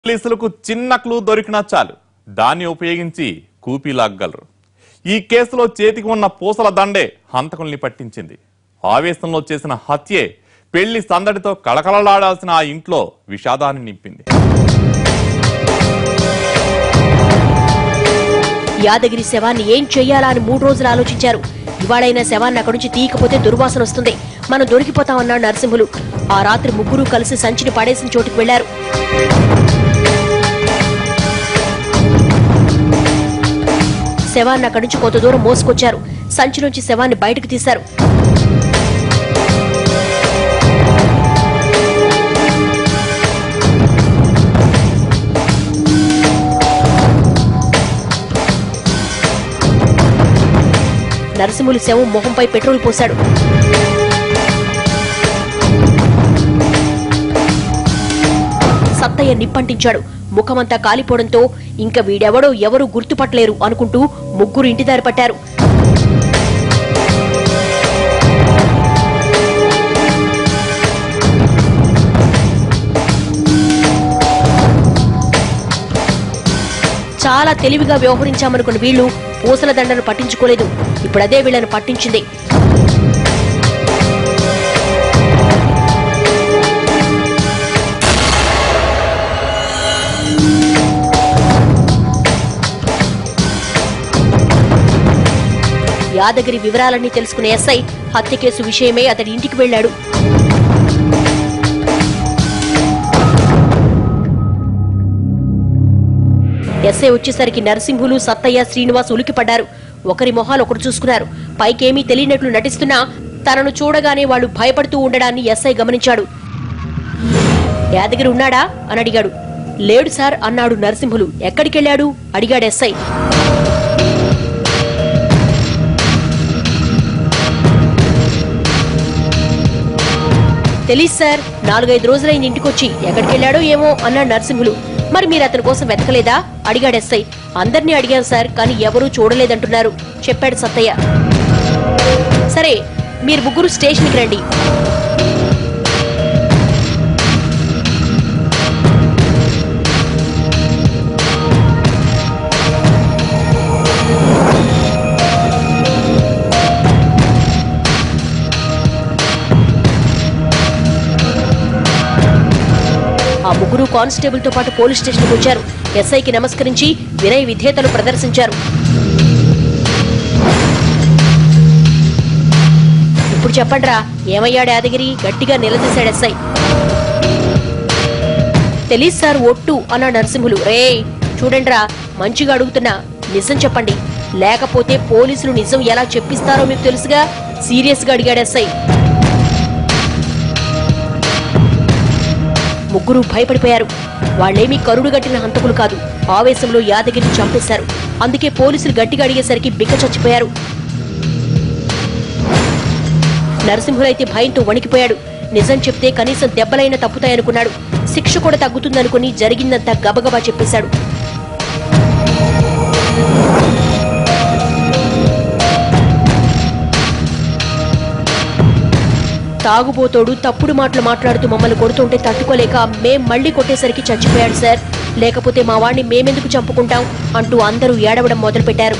పోలీసులకు చిన్న క్లూ దొరికినా చాలు దాన్ని ఉపయోగించి కూపీ లాగ్గలరు ఈ కేసులో చేతికి ఉన్న పూసల దండే హంతకుల్ని పట్టించింది ఆవేశంలో చేసిన హత్యే పెళ్లి సందడితో కళకళలాడాల్సిన ఆ ఇంట్లో విషాదాన్ని నింపింది యాదగిరి శవాన్ని ఏం చెయ్యాలా అని మూడు రోజులు ఆలోచించారు ఇవాళైనా శవాన్ని అక్కడి నుంచి తీయకపోతే దుర్వాసన వస్తుంది మనం దొరికిపోతామన్నాడు నరసింహులు ఆ రాత్రి ముగ్గురు కలిసి సంచిని పడేసిన చోటుకు వెళ్లారు శవాన్ని అక్కడి నుంచి కొంత దూరం మోసుకొచ్చారు సంచి నుంచి శవాన్ని బయటకు తీశారు నరసింహులు శవం మొహంపై పెట్రోల్ పోశాడు సత్తయ్య నిప్పంటించాడు ముఖమంతా కాలిపోవడంతో ఇంకా వీడెవడో ఎవరూ గుర్తుపట్టలేరు అనుకుంటూ ముగ్గురు ఇంటి దారి పట్టారు చాలా తెలివిగా వ్యవహరించామనుకున్న వీళ్ళు పూసల దండను పట్టించుకోలేదు ఇప్పుడు అదే వీళ్ళని పట్టించింది యాదగిరి వివరాలన్నీ తెలుసుకున్న ఎస్ఐ హత్య కేసు విషయమై అతడి ఇంటికి వెళ్లాడు ఎస్ఐ వచ్చేసరికి నరసింహులు సత్తయ్య శ్రీనివాస్ ఉలికిపడ్డారు ఒకరి మొహాలు ఒకరు చూసుకున్నారు పైకేమీ తెలియనట్లు నటిస్తున్నా తనను చూడగానే వాళ్ళు భయపడుతూ ఉండడాన్ని ఎస్ఐ గమనించాడు యాదగిరి ఉన్నాడా అని అడిగాడు లేడు సార్ అన్నాడు నరసింహులు ఎక్కడికెళ్ళాడు అడిగాడు ఎస్ఐ తెలీదు సార్ నాలుగైదు రోజులైంది ఇంటికొచ్చి ఎక్కడికెళ్ళాడో ఏమో అన్నాడు నరసింహులు మరి మీరు అతని కోసం వెతకలేదా అడిగాడు ఎస్ఐ అందరినీ అడిగాను సార్ కానీ ఎవరూ చూడలేదంటున్నారు చెప్పాడు సత్తయ్య సరే మీరు ముగ్గురు స్టేషన్కి రండి ఆ ముగ్గురు కానిస్టేబుల్ తో పాటు పోలీస్ స్టేషన్కి వచ్చారు ఎస్ఐకి నమస్కరించి వినయ విధేయతలు ప్రదర్శించారు ఇప్పుడు చెప్పండ్రా ఏమయ్యాడు యాదగిరి గట్టిగా నిలదీశాడు ఎస్ఐ తెలీదు సార్ ఒట్టు అన్నాడు నరసింహులు రే చూడండిరా మంచిగా అడుగుతున్నా నిజం చెప్పండి లేకపోతే పోలీసులు నిజం ఎలా చెప్పిస్తారో మీకు తెలుసుగా సీరియస్ గా అడిగాడు ఎస్ఐ ముగ్గురు భయపడిపోయారు వాళ్ళేమీ కరుడుగట్టిన హంతకులు కాదు ఆవేశంలో యాదగిరిని చంపేశారు అందుకే పోలీసులు గట్టిగా అడిగేసరికి బిక్క చచ్చిపోయారు నరసింహులైతే భయంతో వణికిపోయాడు నిజం చెప్తే కనీసం దెబ్బలైనా తప్పుతాయనుకున్నాడు శిక్ష కూడా తగ్గుతుందనుకుని జరిగిందంతా గబగబా చెప్పేశాడు తాగుబోతోడు తప్పుడు మాటలు మాట్లాడుతూ మమ్మల్ని కొడుతుంటే తట్టుకోలేక మేం మళ్ళీ కొట్టేసరికి చచ్చిపోయాడు సార్ లేకపోతే మా వాణ్ణి మేమెందుకు చంపుకుంటాం అంటూ అందరూ ఏడవడం మొదలుపెట్టారు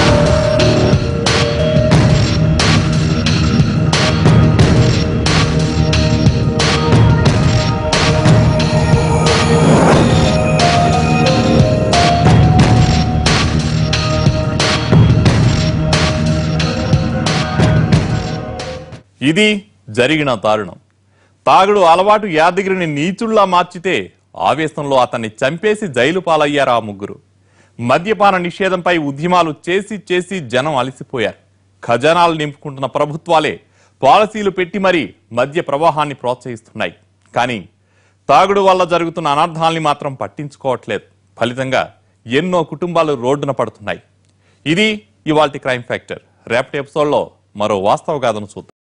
ఇది జరిగిన దారుణం తాగుడు అలవాటు యాదగిరిని నీచుళ్లా మార్చితే ఆవేశంలో అతన్ని చంపేసి జైలు పాలయ్యారు ఆ ముగ్గురు మద్యపాన నిషేధంపై ఉద్యమాలు చేసి చేసి జనం అలసిపోయారు ఖజానాలు నింపుకుంటున్న ప్రభుత్వాలే పాలసీలు పెట్టి మరీ మద్య ప్రవాహాన్ని ప్రోత్సహిస్తున్నాయి కానీ తాగుడు వల్ల జరుగుతున్న అనర్థాల్ని మాత్రం పట్టించుకోవట్లేదు ఫలితంగా ఎన్నో కుటుంబాలు రోడ్డున పడుతున్నాయి ఇది ఇవాల్టి క్రైమ్ ఫ్యాక్టర్ రేపటి ఎపిసోడ్లో మరో వాస్తవ గాథను చూద్దాం